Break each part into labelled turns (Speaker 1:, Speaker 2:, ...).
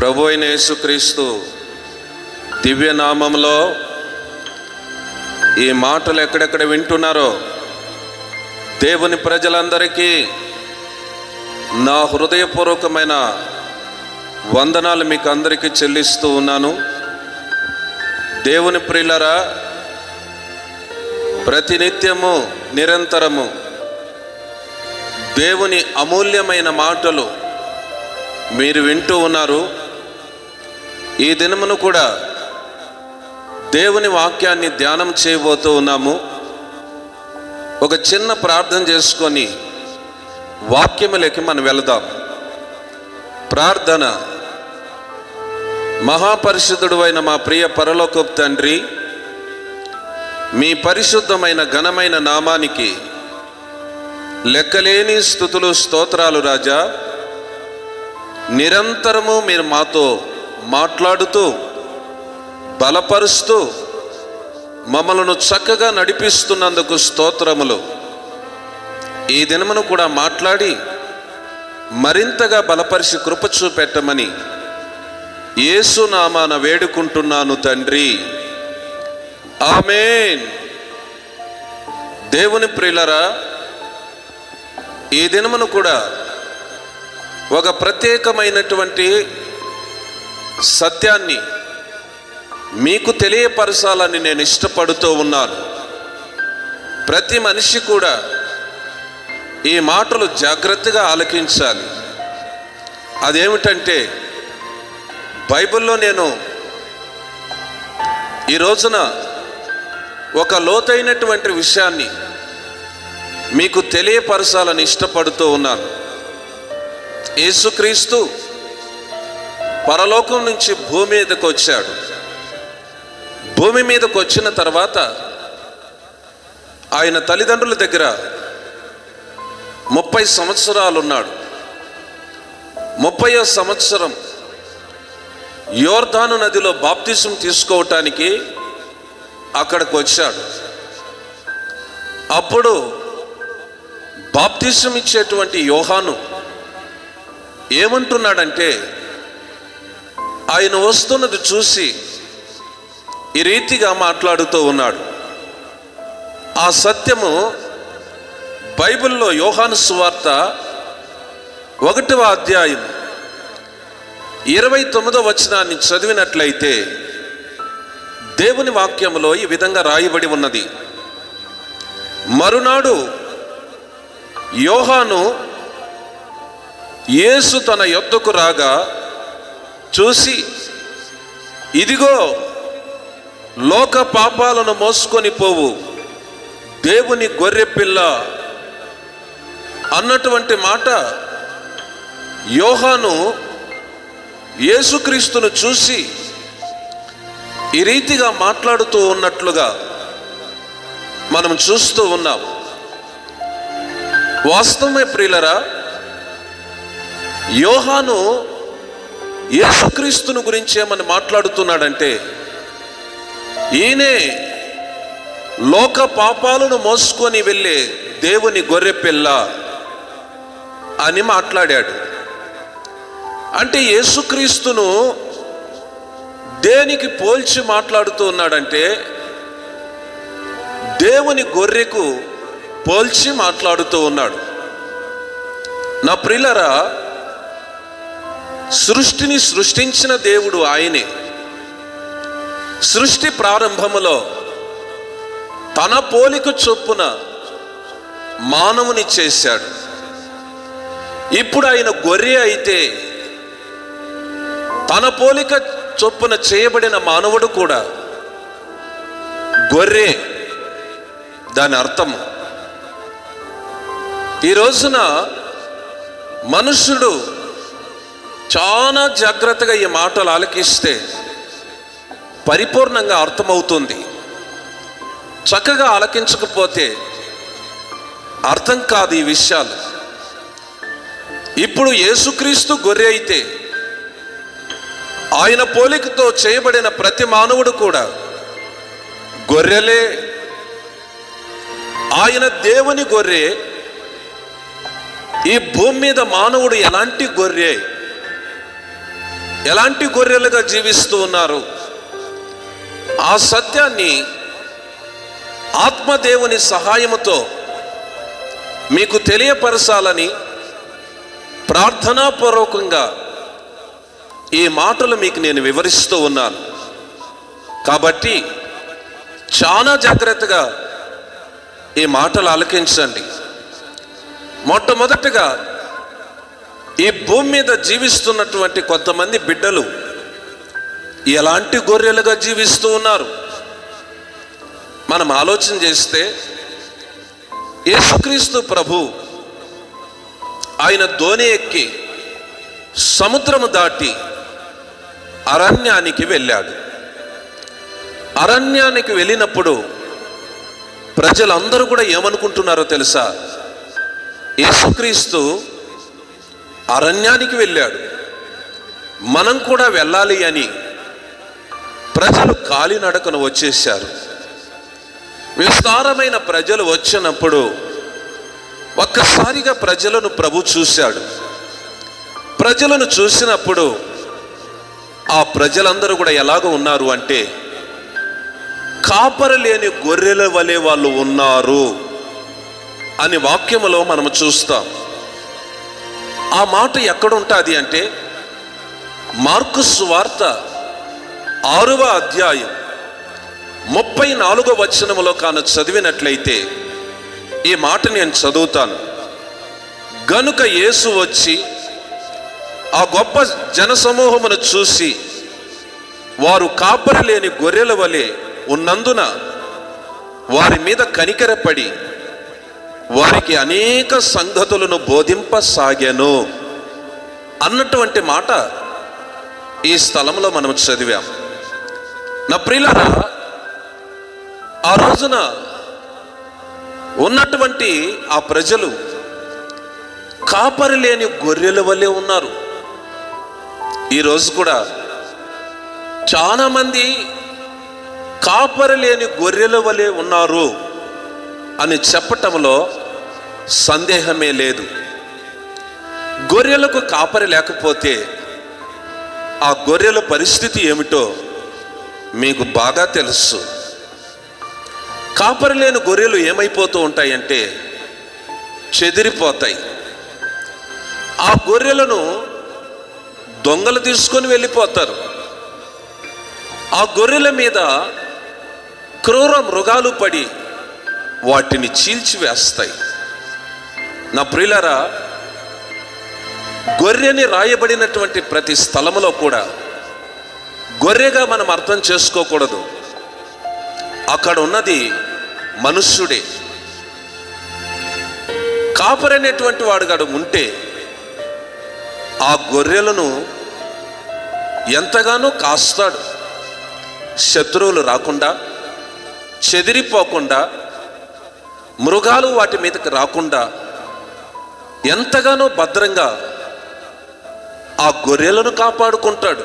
Speaker 1: ప్రభు అయిన యేసుక్రీస్తు దివ్యనామంలో ఈ మాటలు ఎక్కడెక్కడ వింటున్నారో దేవుని ప్రజలందరికీ నా హృదయపూర్వకమైన వందనాలు మీకు అందరికీ చెల్లిస్తూ ఉన్నాను దేవుని ప్రియులరా ప్రతినిత్యము నిరంతరము దేవుని అమూల్యమైన మాటలు మీరు వింటూ ఉన్నారు ఈ దినమును కూడా దేవుని వాక్యాన్ని ధ్యానం చేయబోతూ ఉన్నాము ఒక చిన్న ప్రార్థన చేసుకొని వాక్యములకి మనం వెళదాం ప్రార్థన మహాపరిశుద్ధుడు అయిన మా ప్రియ పరలోకపు తండ్రి మీ పరిశుద్ధమైన ఘనమైన నామానికి లెక్కలేని స్థుతులు స్తోత్రాలు రాజా నిరంతరము మీరు మాతో మాట్లాడుతూ బలపరుస్తూ మమ్మలను చక్కగా నడిపిస్తున్నందుకు స్తోత్రములు ఈ దినమును కూడా మాట్లాడి మరింతగా బలపరిచి కృప చూపెట్టమని యేసునామాన వేడుకుంటున్నాను తండ్రి ఆమేన్ దేవుని ప్రియులరా ఈ దినమును కూడా ఒక ప్రత్యేకమైనటువంటి సత్యాన్ని మీకు తెలియపరచాలని నేను ఇష్టపడుతూ ఉన్నాను ప్రతి మనిషి కూడా ఈ మాటలు జాగ్రత్తగా ఆలకించాలి అదేమిటంటే బైబిల్లో నేను ఈ రోజున ఒక లోతైనటువంటి విషయాన్ని మీకు తెలియపరచాలని ఇష్టపడుతూ ఉన్నాను యేసుక్రీస్తు పరలోకం నుంచి భూమి మీదకి వచ్చాడు భూమి మీదకి వచ్చిన తర్వాత ఆయన తల్లిదండ్రుల దగ్గర ముప్పై సంవత్సరాలు ఉన్నాడు ముప్పయో సంవత్సరం యోర్ధాను నదిలో బాప్తిజం తీసుకోవటానికి అక్కడికి వచ్చాడు అప్పుడు బాప్తిజం ఇచ్చేటువంటి యోహాను ఏమంటున్నాడంటే ఆయన వస్తున్నది చూసి ఈ రీతిగా మాట్లాడుతూ ఉన్నాడు ఆ సత్యము బైబిల్లో యోహాను సువార్త ఒకటవ అధ్యాయం ఇరవై తొమ్మిదో వచనాన్ని చదివినట్లయితే దేవుని వాక్యములో ఈ విధంగా రాయబడి ఉన్నది మరునాడు యోహాను యేసు తన యొద్దకు రాగా చూసి ఇదిగో లోక పాపాలను మోసుకొని పోవు దేవుని గొర్రె పిల్ల అన్నటువంటి మాట యోహాను యేసుక్రీస్తును చూసి ఈ రీతిగా మాట్లాడుతూ ఉన్నట్లుగా మనం చూస్తూ ఉన్నాం వాస్తవమే ప్రియులరా యోహాను యేసుక్రీస్తును గురించి ఏమని మాట్లాడుతున్నాడంటే ఈయనే లోక పాపాలను మోసుకొని వెళ్ళే దేవుని గొర్రె పిల్ల అని మాట్లాడాడు అంటే యేసుక్రీస్తును దేనికి పోల్చి మాట్లాడుతూ ఉన్నాడంటే దేవుని గొర్రెకు పోల్చి మాట్లాడుతూ ఉన్నాడు నా ప్రిలరా సృష్టిని సృష్టించిన దేవుడు ఆయనే సృష్టి ప్రారంభములో తన పోలిక చొప్పున మానవుని చేశాడు ఇప్పుడు ఆయన గొర్రె అయితే తన పోలిక చొప్పున చేయబడిన మానవుడు కూడా గొర్రె దాని అర్థము ఈ రోజున మనుషుడు చాలా జాగ్రత్తగా ఈ మాటలు ఆలకిస్తే పరిపూర్ణంగా అర్థమవుతుంది చక్కగా ఆలకించకపోతే అర్థం కాదు ఈ విషయాలు ఇప్పుడు యేసుక్రీస్తు గొర్రె అయితే ఆయన పోలికతో చేయబడిన ప్రతి మానవుడు కూడా గొర్రెలే ఆయన దేవుని గొర్రె ఈ భూమి మీద మానవుడు ఎలాంటి గొర్రె ఎలాంటి గొర్రెలుగా జీవిస్తూ ఉన్నారు ఆ సత్యాన్ని ఆత్మదేవుని సహాయముతో మీకు తెలియపరచాలని ప్రార్థనాపూర్వకంగా ఈ మాటలు మీకు నేను వివరిస్తూ ఉన్నాను కాబట్టి చాలా జాగ్రత్తగా ఈ మాటలు ఆలకించండి మొట్టమొదటగా ఈ భూమి మీద జీవిస్తున్నటువంటి కొంతమంది బిడ్డలు ఎలాంటి గొర్రెలుగా జీవిస్తూ ఉన్నారు మనం ఆలోచన చేస్తే యేసుక్రీస్తు ప్రభు ఆయన ధోని ఎక్కి సముద్రము దాటి అరణ్యానికి వెళ్ళాడు అరణ్యానికి వెళ్ళినప్పుడు ప్రజలందరూ కూడా ఏమనుకుంటున్నారో తెలుసా యేసుక్రీస్తు అరణ్యానికి వెళ్ళాడు మనం కూడా వెళ్ళాలి అని ప్రజలు కాలినడకను వచ్చేశారు విస్తారమైన ప్రజలు వచ్చినప్పుడు ఒక్కసారిగా ప్రజలను ప్రభు చూశాడు ప్రజలను చూసినప్పుడు ఆ ప్రజలందరూ కూడా ఎలాగ ఉన్నారు అంటే కాపర లేని గొర్రెల వలె వాళ్ళు ఉన్నారు అని వాక్యములో మనం చూస్తాం ఆ మాట ఎక్కడుంటుంది అంటే మార్కు స్వార్త ఆరవ అధ్యాయం ముప్పై నాలుగో వచనములో కాను చదివినట్లయితే ఈ మాట నేను చదువుతాను గనుక యేసు వచ్చి ఆ గొప్ప జనసమూహమును చూసి వారు కాపరి లేని గొర్రెల వలె ఉన్నందున వారి మీద కనికరపడి వారికి అనేక సంగతులను బోధింపసాగాను అన్నటువంటి మాట ఈ స్థలంలో మనం చదివాం నా ప్రియులరా ఆ రోజున ఉన్నటువంటి ఆ ప్రజలు కాపరి లేని గొర్రెల వల్లే ఉన్నారు ఈరోజు కూడా చాలా మంది కాపరి లేని గొర్రెల వలె ఉన్నారు అని చెప్పటంలో సందేహమే లేదు గొర్రెలకు కాపరి లేకపోతే ఆ గొర్రెల పరిస్థితి ఏమిటో మీకు బాగా తెలుసు కాపరి లేని గొర్రెలు ఏమైపోతూ ఉంటాయంటే చెదిరిపోతాయి ఆ గొర్రెలను దొంగలు తీసుకొని వెళ్ళిపోతారు ఆ గొర్రెల మీద క్రూర మృగాలు పడి వాటిని చీల్చివేస్తాయి నా ప్రియులరా గొర్రెని రాయబడినటువంటి ప్రతి స్థలములో కూడా గొర్రెగా మనం అర్థం చేసుకోకూడదు అక్కడ ఉన్నది మనుష్యుడే కాపరనేటువంటి వాడు గడు ఉంటే ఆ గొర్రెలను ఎంతగానో కాస్తాడు శత్రువులు రాకుండా చెదిరిపోకుండా మృగాలు వాటి మీదకి రాకుండా ఎంతగానో భద్రంగా ఆ గొర్రెలను కాపాడుకుంటాడు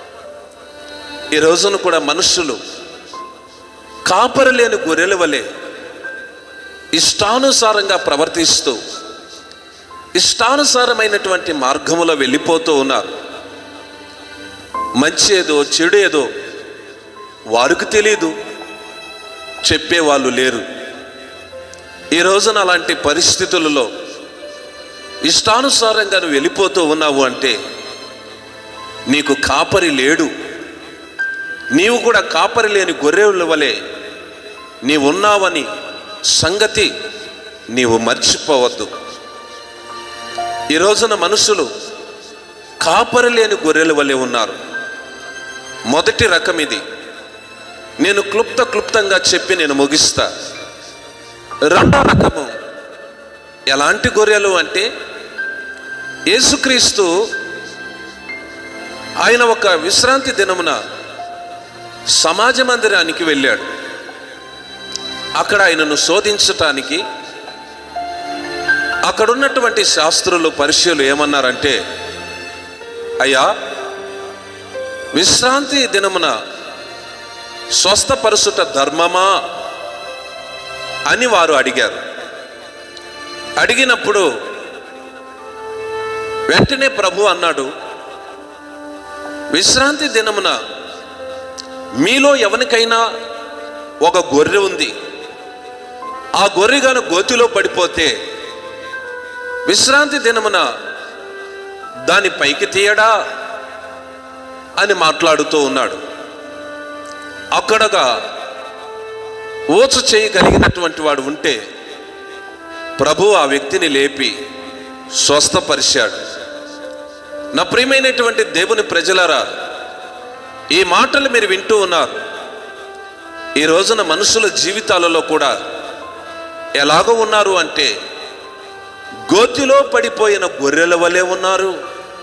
Speaker 1: ఈ రోజున కూడా మనుషులు కాపరి లేని గొర్రెల వలె ఇష్టానుసారంగా ప్రవర్తిస్తూ ఇష్టానుసారమైనటువంటి మార్గములో వెళ్ళిపోతూ ఉన్నారు మంచి ఏదో చెడు ఏదో వారికి తెలియదు చెప్పేవాళ్ళు లేరు ఈ రోజున అలాంటి పరిస్థితులలో ఇష్టానుసారంగా నువ్వు వెళ్ళిపోతూ ఉన్నావు అంటే నీకు కాపరి లేడు నీవు కూడా కాపరి లేని గొర్రెల వలె నీవు ఉన్నావని సంగతి నీవు మర్చిపోవద్దు ఈ రోజున మనుషులు కాపరి లేని గొర్రెల వలె ఉన్నారు మొదటి రకం ఇది నేను క్లుప్త క్లుప్తంగా చెప్పి నేను ముగిస్తా రెండో రకము ఎలాంటి గొర్రెలు అంటే యేసుక్రీస్తు ఆయన ఒక విశ్రాంతి దినమున సమాజ మందిరానికి వెళ్ళాడు అక్కడ ఆయనను శోధించటానికి అక్కడ ఉన్నటువంటి శాస్త్రులు పరిచయులు ఏమన్నారంటే అయ్యా విశ్రాంతి దినమున స్వస్థపరుచుట ధర్మమా అని వారు అడిగారు అడిగినప్పుడు వెంటనే ప్రభు అన్నాడు విశ్రాంతి దినమున మీలో ఎవరికైనా ఒక గొర్రె ఉంది ఆ గొర్రె గాను గోతిలో పడిపోతే విశ్రాంతి దినమున దాని పైకి తీయడా అని మాట్లాడుతూ ఉన్నాడు అక్కడగా ఓచు చేయగలిగినటువంటి వాడు ఉంటే ప్రభు ఆ వ్యక్తిని లేపి స్వస్థపరిచాడు నా ప్రియమైనటువంటి దేవుని ప్రజలారా ఈ మాటలు మీరు వింటూ ఉన్నారు ఈ రోజున మనుషుల జీవితాలలో కూడా ఎలాగో ఉన్నారు అంటే గోతిలో పడిపోయిన గొర్రెల వలె ఉన్నారు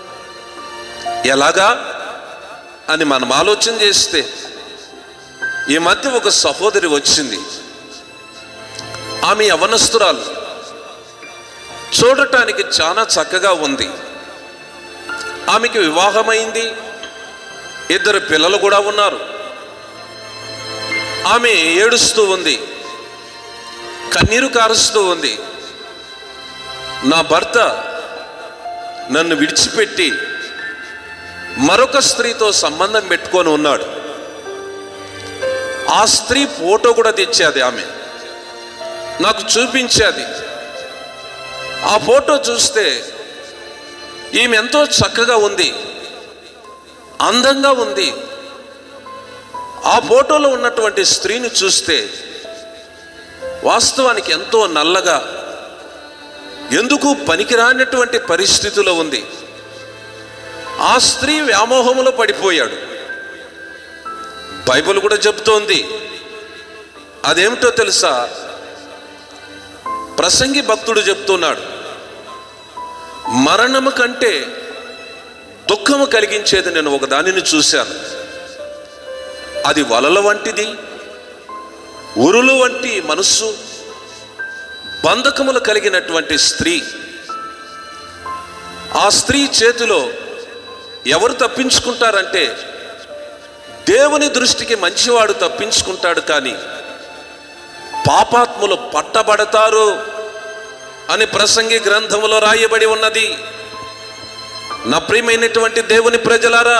Speaker 1: ఎలాగా అని మనం ఆలోచన చేస్తే ఈ మధ్య ఒక సహోదరి వచ్చింది ఆమె యవనస్తురాలు చూడటానికి చాలా చక్కగా ఉంది ఆమెకి వివాహమైంది ఇద్దరు పిల్లలు కూడా ఉన్నారు ఆమె ఏడుస్తూ ఉంది కన్నీరు కారుస్తూ ఉంది నా భర్త నన్ను విడిచిపెట్టి మరొక స్త్రీతో సంబంధం పెట్టుకొని ఉన్నాడు ఆ స్త్రీ ఫోటో కూడా తెచ్చేది ఆమె నాకు చూపించేది ఆ ఫోటో చూస్తే ఈమె ఎంతో చక్కగా ఉంది అందంగా ఉంది ఆ ఫోటోలో ఉన్నటువంటి స్త్రీని చూస్తే వాస్తవానికి ఎంతో నల్లగా ఎందుకు పనికిరానటువంటి పరిస్థితిలో ఉంది ఆ స్త్రీ వ్యామోహములో పడిపోయాడు బైబిల్ కూడా చెబుతోంది అదేమిటో తెలుసా ప్రసంగి భక్తుడు చెప్తున్నాడు మరణము కంటే దుఃఖము కలిగించేది నేను ఒక దానిని చూశాను అది వలల వంటిది ఉరులు వంటి మనస్సు బంధకములు కలిగినటువంటి స్త్రీ ఆ స్త్రీ చేతిలో ఎవరు తప్పించుకుంటారంటే దేవుని దృష్టికి మంచివాడు తప్పించుకుంటాడు కానీ పాపాత్ములు పట్టబడతారు అని ప్రసంగి గ్రంథములో రాయబడి ఉన్నది నా ప్రియమైనటువంటి దేవుని ప్రజలారా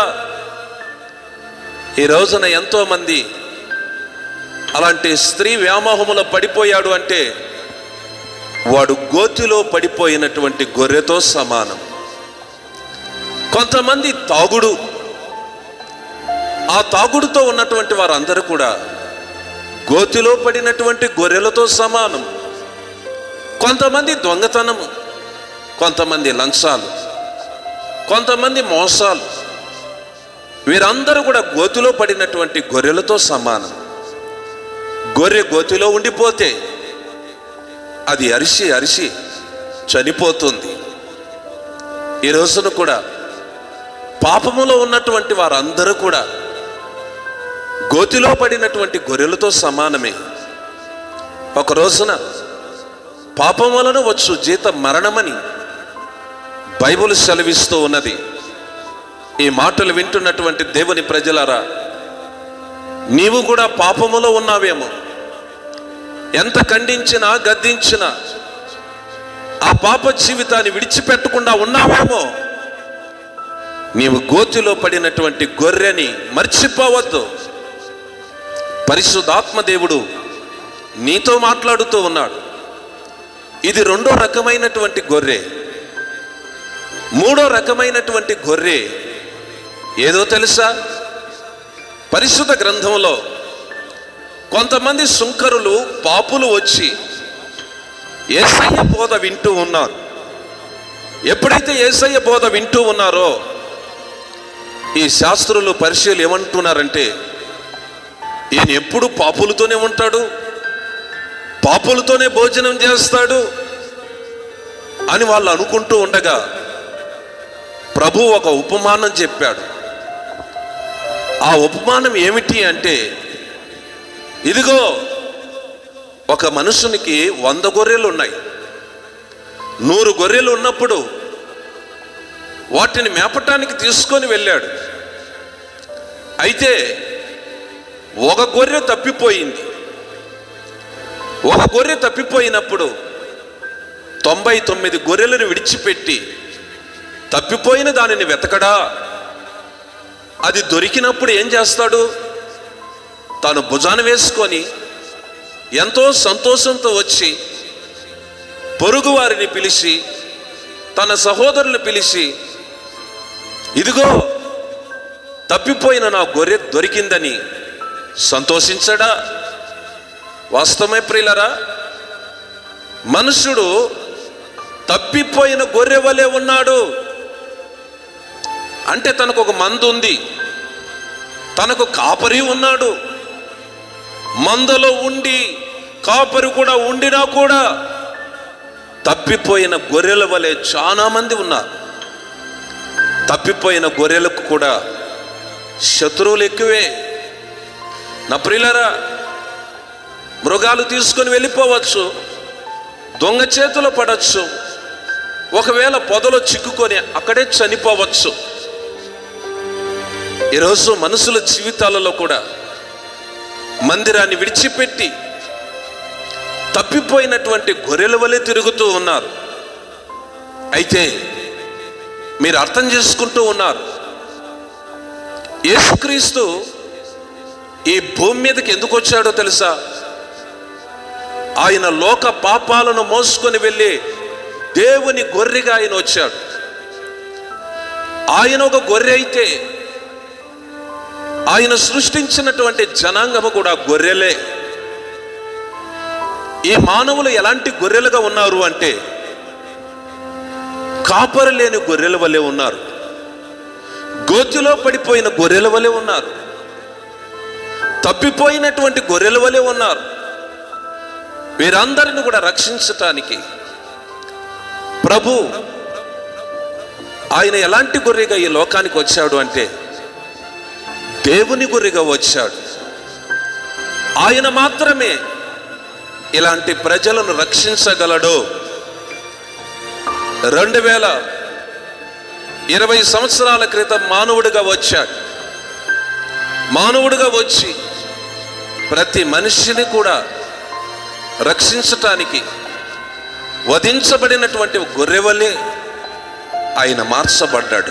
Speaker 1: ఈ రోజున ఎంతో మంది అలాంటి స్త్రీ వ్యామోహములో పడిపోయాడు అంటే వాడు గోతిలో పడిపోయినటువంటి గొర్రెతో సమానం కొంతమంది తాగుడు ఆ తాగుడుతో ఉన్నటువంటి వారందరూ కూడా గోతిలో పడినటువంటి గొర్రెలతో సమానం కొంతమంది దొంగతనము కొంతమంది లంచాలు కొంతమంది మోసాలు వీరందరూ కూడా గోతిలో పడినటువంటి గొర్రెలతో సమానం గొర్రె గోతిలో ఉండిపోతే అది అరిసి అరిసి చనిపోతుంది ఈ రోజున కూడా పాపములో ఉన్నటువంటి వారందరూ కూడా గోతిలో పడినటువంటి గొర్రెలతో సమానమే ఒక రోజున పాపం వలన వచ్చు జీత మరణమని బైబుల్ సెలవిస్తూ ఉన్నది ఈ మాటలు వింటున్నటువంటి దేవుని ప్రజలారా నీవు కూడా పాపములో ఉన్నావేమో ఎంత ఖండించినా గద్దించినా ఆ పాప జీవితాన్ని విడిచిపెట్టకుండా ఉన్నావేమో నీవు గోతిలో పడినటువంటి గొర్రెని మర్చిపోవద్దు పరిశుద్ధాత్మ దేవుడు నీతో మాట్లాడుతూ ఉన్నాడు ఇది రెండో రకమైనటువంటి గొర్రె మూడో రకమైనటువంటి గొర్రె ఏదో తెలుసా పరిశుద్ధ గ్రంథంలో కొంతమంది సుంకరులు పాపులు వచ్చి ఏసయ్య బోధ వింటూ ఉన్నారు ఎప్పుడైతే ఏసయ్య బోధ వింటూ ఉన్నారో ఈ శాస్త్రులు పరిశీలు ఏమంటున్నారంటే ఈయన ఎప్పుడు పాపులతోనే ఉంటాడు పాపులతోనే భోజనం చేస్తాడు అని వాళ్ళు అనుకుంటూ ఉండగా ప్రభు ఒక ఉపమానం చెప్పాడు ఆ ఉపమానం ఏమిటి అంటే ఇదిగో ఒక మనుషునికి వంద గొర్రెలు ఉన్నాయి నూరు గొర్రెలు ఉన్నప్పుడు వాటిని మేపటానికి తీసుకొని వెళ్ళాడు అయితే ఒక గొర్రె తప్పిపోయింది ఒక గొర్రె తప్పిపోయినప్పుడు తొంభై తొమ్మిది గొర్రెలను విడిచిపెట్టి తప్పిపోయిన దానిని వెతకడా అది దొరికినప్పుడు ఏం చేస్తాడు తాను భుజాన వేసుకొని ఎంతో సంతోషంతో వచ్చి పొరుగు వారిని పిలిచి తన సహోదరుని పిలిచి ఇదిగో తప్పిపోయిన నా గొర్రె దొరికిందని సంతోషించడా వాస్తవమే ప్రియులరా మనుషుడు తప్పిపోయిన గొర్రె వలె ఉన్నాడు అంటే తనకు ఒక మందు ఉంది తనకు కాపరి ఉన్నాడు మందలో ఉండి కాపరి కూడా ఉండినా కూడా తప్పిపోయిన గొర్రెల వలె చాలా మంది ఉన్నారు తప్పిపోయిన గొర్రెలకు కూడా శత్రువులు ఎక్కువే నా ప్రియులరా మృగాలు తీసుకొని వెళ్ళిపోవచ్చు దొంగ చేతిలో పడవచ్చు ఒకవేళ పొదలో చిక్కుకొని అక్కడే చనిపోవచ్చు ఈరోజు మనుషుల జీవితాలలో కూడా మందిరాన్ని విడిచిపెట్టి తప్పిపోయినటువంటి గొర్రెల వలె తిరుగుతూ ఉన్నారు అయితే మీరు అర్థం చేసుకుంటూ ఉన్నారు యేసుక్రీస్తు ఈ భూమి మీదకి ఎందుకు వచ్చాడో తెలుసా ఆయన లోక పాపాలను మోసుకొని వెళ్ళి దేవుని గొర్రెగా ఆయన వచ్చాడు ఆయన ఒక గొర్రె అయితే ఆయన సృష్టించినటువంటి జనాంగము కూడా గొర్రెలే ఈ మానవులు ఎలాంటి గొర్రెలుగా ఉన్నారు అంటే కాపరు లేని గొర్రెల వలె ఉన్నారు గోతిలో పడిపోయిన గొర్రెల వలె ఉన్నారు తప్పిపోయినటువంటి గొర్రెల వలె ఉన్నారు వీరందరిని కూడా రక్షించటానికి ప్రభు ఆయన ఎలాంటి గొర్రెగా ఈ లోకానికి వచ్చాడు అంటే దేవుని గొర్రెగా వచ్చాడు ఆయన మాత్రమే ఇలాంటి ప్రజలను రక్షించగలడు రెండు వేల ఇరవై సంవత్సరాల క్రితం మానవుడిగా వచ్చాడు మానవుడిగా వచ్చి ప్రతి మనిషిని కూడా రక్షించటానికి వధించబడినటువంటి గొర్రెవలే ఆయన మార్చబడ్డాడు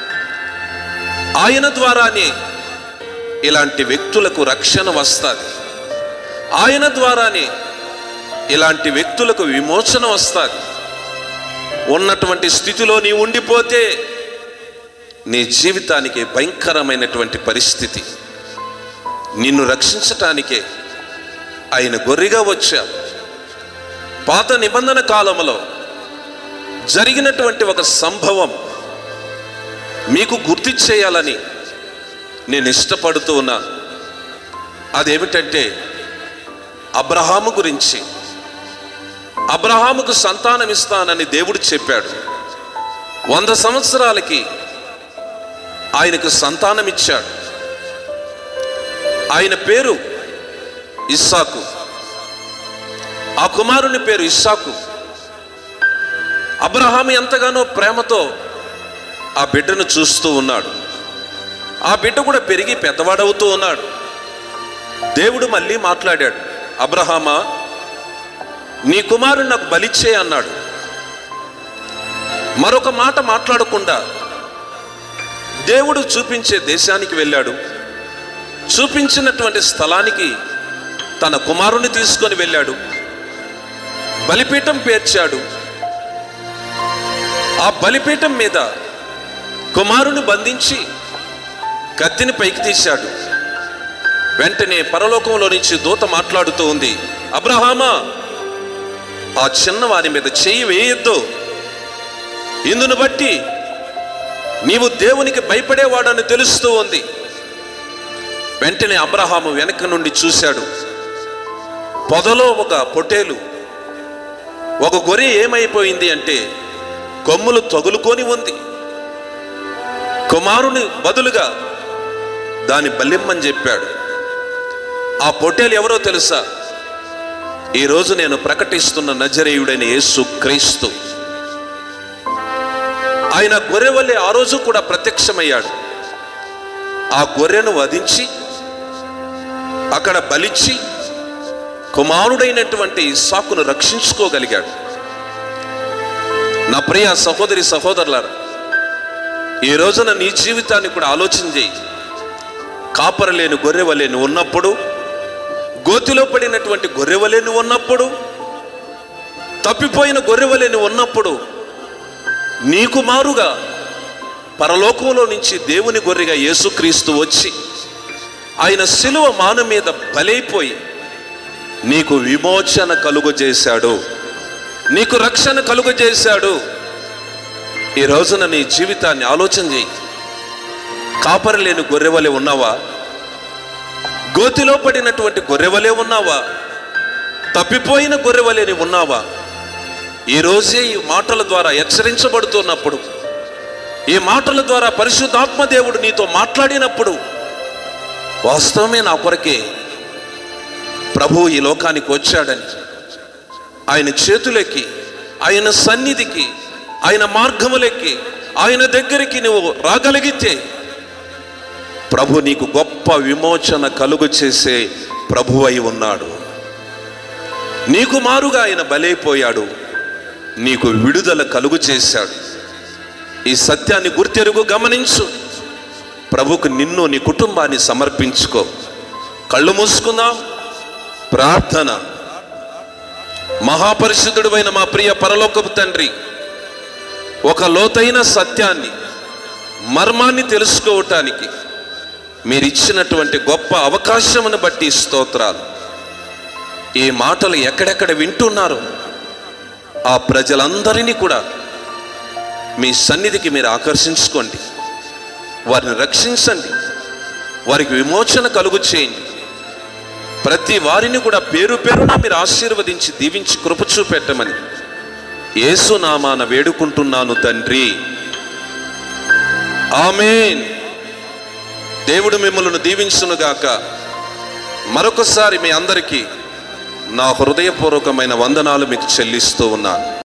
Speaker 1: ఆయన ద్వారానే ఇలాంటి వ్యక్తులకు రక్షణ వస్తుంది ఆయన ద్వారానే ఇలాంటి వ్యక్తులకు విమోచన వస్తుంది ఉన్నటువంటి స్థితిలో నీ ఉండిపోతే నీ జీవితానికి భయంకరమైనటువంటి పరిస్థితి నిన్ను రక్షించటానికే ఆయన గొర్రెగా వచ్చారు పాత నిబంధన కాలంలో జరిగినటువంటి ఒక సంభవం మీకు గుర్తు చేయాలని నేను ఇష్టపడుతూ ఉన్నాను అదేమిటంటే అబ్రహాము గురించి అబ్రహాముకు సంతానం ఇస్తానని దేవుడు చెప్పాడు వంద సంవత్సరాలకి ఆయనకు సంతానం ఇచ్చాడు ఆయన పేరు ఇస్సాకు ఆ కుమారుని పేరు ఇస్సాకు అబ్రహాము ఎంతగానో ప్రేమతో ఆ బిడ్డను చూస్తూ ఉన్నాడు ఆ బిడ్డ కూడా పెరిగి పెద్దవాడవుతూ ఉన్నాడు దేవుడు మళ్ళీ మాట్లాడాడు అబ్రహామా నీ కుమారుని నాకు బలిచ్చే అన్నాడు మరొక మాట మాట్లాడకుండా దేవుడు చూపించే దేశానికి వెళ్ళాడు చూపించినటువంటి స్థలానికి తన కుమారుని తీసుకొని వెళ్ళాడు బలిపీఠం పేర్చాడు ఆ బలిపీఠం మీద కుమారుని బంధించి కత్తిని పైకి తీశాడు వెంటనే పరలోకంలో నుంచి దూత మాట్లాడుతూ ఉంది అబ్రహామా ఆ చిన్నవారి మీద చెయ్యి వేయొద్దు ఇందును బట్టి నీవు దేవునికి భయపడేవాడని తెలుస్తూ ఉంది వెంటనే అబ్రహాము వెనక నుండి చూశాడు పొదలో ఒక పొటేలు ఒక గొర్రె ఏమైపోయింది అంటే కొమ్ములు తగులుకొని ఉంది కుమారుని బదులుగా దాని బలిమ్మని చెప్పాడు ఆ పొట్టేలు ఎవరో తెలుసా ఈరోజు నేను ప్రకటిస్తున్న నజరేయుడైన యేసు క్రీస్తు ఆయన గొర్రె వల్లే ఆ రోజు కూడా ప్రత్యక్షమయ్యాడు ఆ గొర్రెను వధించి అక్కడ బలిచ్చి కుమారుడైనటువంటి సాకును రక్షించుకోగలిగాడు నా ప్రియ సహోదరి సహోదరులారా ఈ రోజున నీ జీవితాన్ని కూడా ఆలోచన చేయి కాపరలేని గొర్రెవలేని ఉన్నప్పుడు గోతిలో పడినటువంటి గొర్రెవలేని ఉన్నప్పుడు తప్పిపోయిన గొర్రెవలేని ఉన్నప్పుడు నీకు మారుగా పరలోకంలో నుంచి దేవుని గొర్రెగా యేసుక్రీస్తు వచ్చి ఆయన శిలువ మాను మీద బలైపోయి నీకు విమోచన కలుగజేశాడు నీకు రక్షణ కలుగజేశాడు ఈ రోజున నీ జీవితాన్ని ఆలోచన చేయి కాపరలేని గొర్రెవలే ఉన్నావా గోతిలో పడినటువంటి గొర్రెవలే ఉన్నావా తప్పిపోయిన గొర్రెవలేని ఉన్నావా ఈ రోజే ఈ మాటల ద్వారా హెచ్చరించబడుతున్నప్పుడు ఈ మాటల ద్వారా పరిశుద్ధాత్మ దేవుడు నీతో మాట్లాడినప్పుడు వాస్తవమే నా కొరకే ప్రభు ఈ లోకానికి వచ్చాడని ఆయన చేతులెక్కి ఆయన సన్నిధికి ఆయన మార్గములెక్కి ఆయన దగ్గరికి నువ్వు రాగలిగితే ప్రభు నీకు గొప్ప విమోచన కలుగు చేసే ప్రభు అయి ఉన్నాడు నీకు మారుగా ఆయన బలైపోయాడు నీకు విడుదల కలుగు చేశాడు ఈ సత్యాన్ని గుర్తెరుగు గమనించు ప్రభుకు నిన్ను నీ కుటుంబాన్ని సమర్పించుకో కళ్ళు మూసుకుందాం ప్రార్థన మహాపరిశుద్ధుడైన మా ప్రియ పరలోకపు తండ్రి ఒక లోతైన సత్యాన్ని మర్మాన్ని తెలుసుకోవటానికి మీరు ఇచ్చినటువంటి గొప్ప అవకాశమును బట్టి స్తోత్రాలు ఈ మాటలు ఎక్కడెక్కడ వింటున్నారో ఆ ప్రజలందరినీ కూడా మీ సన్నిధికి మీరు ఆకర్షించుకోండి వారిని రక్షించండి వారికి విమోచన కలుగు చేయండి ప్రతి వారిని కూడా పేరు పేరున మీరు ఆశీర్వదించి దీవించి కృప చూపెట్టమని యేసునామాన వేడుకుంటున్నాను తండ్రి ఆమేన్ దేవుడు మిమ్మల్ని దీవించునుగాక మరొకసారి మీ అందరికీ నా హృదయపూర్వకమైన వందనాలు మీకు చెల్లిస్తూ ఉన్నాను